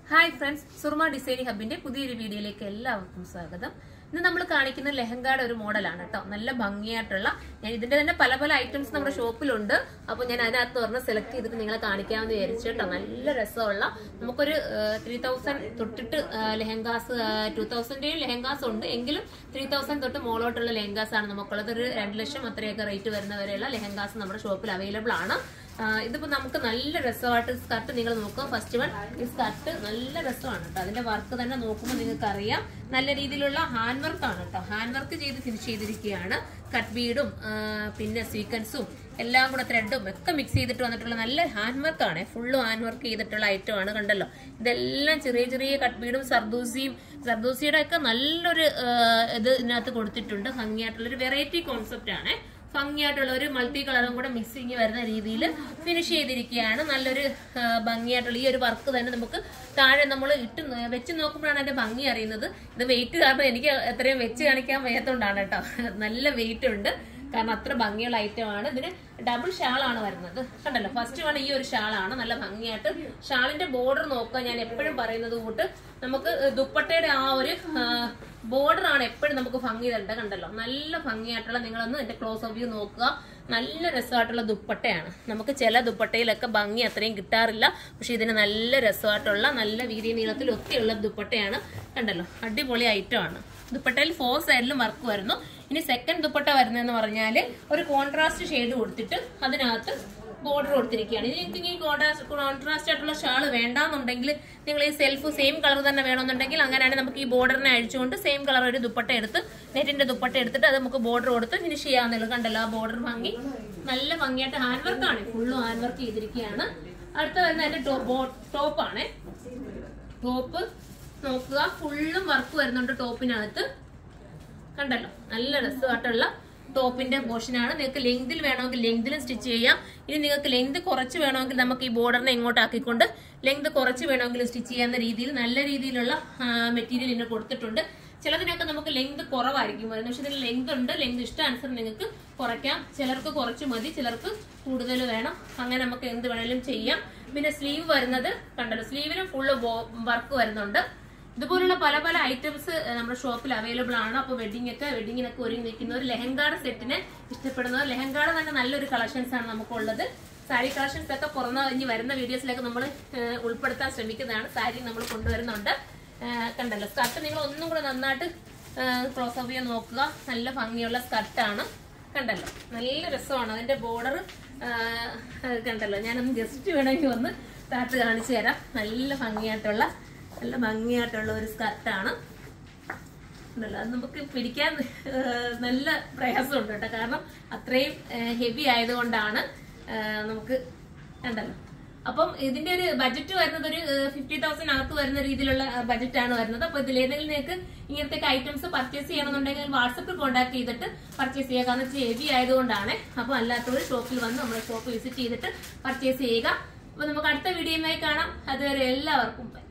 hi friends Surma designing ഹബിന്റെ പുതിയൊരു വീഡിയോയിലേക്ക് എല്ലാവർക്കും സ്വാഗതം ഇന്ന് നമ്മൾ കാണിക്കുന്ന ലെഹങ്കയുടെ ഒരു മോഡലാണ് കേട്ടോ നല്ല ഭംഗിയായിട്ടുള്ള ഞാൻ ഇതിന്റെ തന്നെ പല പല ഐറ്റംസ് നമ്മുടെ ഷോപ്പിലുണ്ട് അപ്പൊ ഞാൻ അതിനകത്ത് പറഞ്ഞ് സെലക്ട് ചെയ്തിട്ട് നിങ്ങളെ കാണിക്കാമെന്ന് വിചാരിച്ചു കേട്ടോ നല്ല രസമുള്ള നമുക്കൊരു ത്രീ തൗസൻഡ് തൊട്ടിട്ട് ലെഹങ്കാസ് ടൂ തൗസൻഡേയും ലെഹങ്കാസ് ഉണ്ട് എങ്കിലും ത്രീ തൗസൻഡ് തൊട്ട് മോളോട്ടുള്ള ലെഹങ്കാസ് ആണ് നമുക്കുള്ളത് ഒരു രണ്ട് ലക്ഷം അത്രയൊക്കെ റേറ്റ് വരുന്നവരെയുള്ള ലെഹങ്കാസ് നമ്മുടെ ഷോപ്പിൽ അവൈലബിൾ ആണ് ആ, ഇതിപ്പോ നമുക്ക് നല്ല രസമായിട്ട് സ്കർട്ട് നിങ്ങൾ നോക്കുക ഫസ്റ്റ് വൺ ഈ സ്കർട്ട് നല്ല രസമാണ് കേട്ടോ അതിന്റെ വർക്ക് തന്നെ നോക്കുമ്പോൾ നിങ്ങൾക്ക് അറിയാം നല്ല രീതിയിലുള്ള ഹാൻഡ് വർക്ക് ആണ് കേട്ടോ ഹാൻഡ് വർക്ക് ചെയ്ത് ഫിനിഷ് ചെയ്തിരിക്കുകയാണ് കട്ട് ബീഡും പിന്നെ സീക്വൻസും എല്ലാം കൂടെ ത്രെഡും ഒക്കെ മിക്സ് ചെയ്തിട്ട് വന്നിട്ടുള്ള നല്ല ഹാൻഡ് വർക്ക് ആണ് ഫുള്ളും ഹാൻഡ് വർക്ക് ചെയ്തിട്ടുള്ള ഐറ്റം ആണ് കണ്ടല്ലോ ഇതെല്ലാം ചെറിയ ചെറിയ കട്ട് ബീഡും സർദൂസിയും സർദൂസിയുടെ ഒക്കെ നല്ലൊരു ആ, ഇത് ഇതിനകത്ത് കൊടുത്തിട്ടുണ്ട് ഭംഗിയായിട്ടുള്ള ഒരു വെറൈറ്റി കോൺസെപ്റ്റ് ആണ് ഭംഗിയായിട്ടുള്ള ഒരു മൾട്ടി കളറും കൂടെ മിക്സിങ് വരുന്ന രീതിയിൽ ഫിനിഷ് ചെയ്തിരിക്കുകയാണ് നല്ലൊരു ആ, ഭംഗിയായിട്ടുള്ള ഈ ഒരു വർക്ക് തന്നെ നമുക്ക് താഴെ നമ്മൾ ഇട്ട് നോ- വെച്ച് നോക്കുമ്പോഴാണ് അതിന്റെ ഭംഗി അറിയുന്നത് ഇത് വെയിറ്റ് കാരണം എനിക്ക് എത്രയും വെച്ച് കാണിക്കാൻ വയ്യാത്തോണ്ടാണ് കേട്ടോ നല്ല വെയിറ്റ് ഉണ്ട് കാരണം അത്ര ഭംഗിയുള്ള ഐറ്റം ആണ് ഇതിന് ഡബിൾ ഷാളാണ് വരുന്നത് കണ്ടല്ലോ ഫസ്റ്റ് വൺ ഈ ഒരു ഷാളാണ് നല്ല ഭംഗിയായിട്ട് ഷാളിന്റെ ബോർഡർ നോക്കുക ഞാൻ എപ്പോഴും പറയുന്നത് കൂട്ട് നമുക്ക് ദുപ്പട്ടയുടെ ആ ഒരു ബോർഡർ ആണ് എപ്പോഴും നമുക്ക് ഭംഗി തരേണ്ട കണ്ടല്ലോ നല്ല ഭംഗിയായിട്ടുള്ള നിങ്ങളൊന്ന് എന്റെ ക്ലോസ് ഓഫ് വ്യൂ നോക്കുക നല്ല രസമായിട്ടുള്ള ദുപ്പട്ടയാണ് നമുക്ക് ചില ദുപ്പട്ടയിലൊക്കെ ഭംഗി അത്രയും കിട്ടാറില്ല പക്ഷെ ഇതിന് നല്ല രസമായിട്ടുള്ള നല്ല വീതി നീളത്തിൽ ഒക്കെയുള്ള ദുപ്പട്ടയാണ് കണ്ടല്ലോ അടിപൊളി ഐറ്റം ആണ് ദുപ്പട്ടയിൽ ഫോർ സൈഡിലും വർക്ക് വരുന്നു ഇനി സെക്കൻഡ് ദുപ്പട്ട വരുന്നതെന്ന് പറഞ്ഞാല് ഒരു കോൺട്രാസ്റ്റ് ഷെയ്ഡ് കൊടുത്തിട്ട് അതിനകത്ത് ബോർഡർ കൊടുത്തിരിക്കുകയാണ് ഇനി നിങ്ങൾക്ക് ഈ കോൺട്രാസ്റ്റ് കോൺട്രാസ്റ്റ് ആയിട്ടുള്ള ഷാള് വേണ്ടാന്നുണ്ടെങ്കിൽ നിങ്ങൾ ഈ സെൽഫ് സെയിം കളർ തന്നെ വേണമെന്നുണ്ടെങ്കിൽ അങ്ങനെയാണെങ്കിൽ നമുക്ക് ഈ ബോർഡറിനെ അഴിച്ചുകൊണ്ട് സെയിം കളർ ഒരു ദുപ്പട്ട എടുത്ത് നെറ്റിന്റെ ദുപ്പട്ട എടുത്തിട്ട് അത് നമുക്ക് ബോർഡർ കൊടുത്ത് ഫിനിഷ് ചെയ്യാവുന്നുള്ളൂ കണ്ടല്ലോ ആ ബോർഡർ ഭംഗി നല്ല ഭംഗിയായിട്ട് ഹാൻഡ് വർക്കാണ് ഫുള്ളും ഹാൻഡ് വർക്ക് ചെയ്തിരിക്കുകയാണ് അടുത്ത വരുന്ന അതിന്റെ ടോപ്പാണ് ടോപ്പ് നോക്കുക ഫുള്ളും വർക്ക് വരുന്നുണ്ട് ടോപ്പിനകത്ത് കണ്ടല്ലോ നല്ല രസമായിട്ടുള്ള ടോപ്പിന്റെ പോർഷനാണ് നിങ്ങൾക്ക് ലെങ്തിൽ വേണമെങ്കിൽ ലെങ്തിലും സ്റ്റിച്ച് ചെയ്യാം ഇനി നിങ്ങൾക്ക് ലെങ്ത് കുറച്ച് വേണമെങ്കിൽ നമുക്ക് ഈ ബോർഡറിനെ ഇങ്ങോട്ട് ആക്കിക്കൊണ്ട് ലെങ്ത് കുറച്ച് വേണമെങ്കിൽ സ്റ്റിച്ച് ചെയ്യാവുന്ന രീതിയിൽ നല്ല രീതിയിലുള്ള മെറ്റീരിയൽ ഇതിന് കൊടുത്തിട്ടുണ്ട് ചിലതിനൊക്കെ നമുക്ക് ലെങ്ത് കുറവായിരിക്കും വരുന്നത് പക്ഷെ ഇതിന് ലെങ്ത് ഉണ്ട് ലെങ്ത് ഇഷ്ടാനുസരണം നിങ്ങൾക്ക് കുറയ്ക്കാം ചിലർക്ക് കുറച്ച് മതി ചിലർക്ക് കൂടുതൽ വേണം അങ്ങനെ നമുക്ക് എന്ത് വേണേലും ചെയ്യാം പിന്നെ സ്ലീവ് വരുന്നത് കണ്ടല്ലോ സ്ലീവിനും ഫുള്ള് വർക്ക് വരുന്നുണ്ട് ഇതുപോലുള്ള പല പല ഐറ്റംസ് നമ്മുടെ ഷോപ്പിൽ അവൈലബിൾ ആണ് അപ്പോൾ വെഡിങ് ഒക്കെ വെഡിങ്ങിനൊക്കെ ഒരുങ്ങി നിൽക്കുന്ന ഒരു ലെഹങ്കാടെ സെറ്റിനെ ഇഷ്ടപ്പെടുന്നവർ ലെഹങ്കാടെ തന്നെ നല്ലൊരു കളക്ഷൻസ് ആണ് നമുക്കുള്ളത് സാരി കളക്ഷൻസ് ഒക്കെ പുറമെ ഇനി വരുന്ന വീഡിയോസിലൊക്കെ നമ്മൾ ഉൾപ്പെടുത്താൻ ശ്രമിക്കുന്നതാണ് സാരി നമ്മൾ കൊണ്ടുവരുന്നുണ്ട് ഏഹ് കണ്ടല്ലോ സ്കർട്ട് നിങ്ങൾ ഒന്നും കൂടെ നന്നായിട്ട് ക്ലോസ് ഓഫ് ചെയ്യാൻ നോക്കുക നല്ല ഭംഗിയുള്ള സ്കർട്ടാണ് കണ്ടല്ലോ നല്ല രസമാണ് അതിന്റെ ബോർഡർ കണ്ടല്ലോ ഞാനൊന്ന് ജസ്റ്റ് വേണമെങ്കിൽ ഒന്ന് താത്ത് കാണിച്ചു തരാം നല്ല ഭംഗിയായിട്ടുള്ള നല്ല ഭംഗിയായിട്ടുള്ള ഒരു സ്കർട്ടാണ് ഉണ്ടല്ലോ അത് നമുക്ക് പിടിക്കാൻ ആ, നല്ല പ്രയാസമുണ്ട് കേട്ടോ കാരണം അത്രയും ഹെവി ആയതുകൊണ്ടാണ് ആ, നമുക്ക് കണ്ടല്ലോ അപ്പം ഇതിന്റെ ഒരു ബജറ്റ് വരുന്നത് ഒരു ഫിഫ്റ്റി തൗസൻഡ് അകത്ത് വരുന്ന രീതിയിലുള്ള ബജറ്റ് ആണ് വരുന്നത് അപ്പൊ ഇതിലേതെങ്കിലും നിങ്ങൾക്ക് ഇങ്ങനത്തെ ഐറ്റംസ് പർച്ചേസ് ചെയ്യണമെന്നുണ്ടെങ്കിൽ വാട്സപ്പിൽ കോൺടാക്ട് ചെയ്തിട്ട് പർച്ചേസ് ചെയ്യുക കാരണം ഹെവി ആയതുകൊണ്ടാണ് അപ്പൊ അല്ലാത്തവർ ഷോപ്പിൽ വന്ന് നമ്മുടെ ഷോപ്പ് വിസിറ്റ് ചെയ്തിട്ട് പർച്ചേസ് ചെയ്യുക അപ്പൊ നമുക്ക് അടുത്ത വീഡിയോയുമായി കാണാം അതുവരെ എല്ലാവർക്കും ബൈ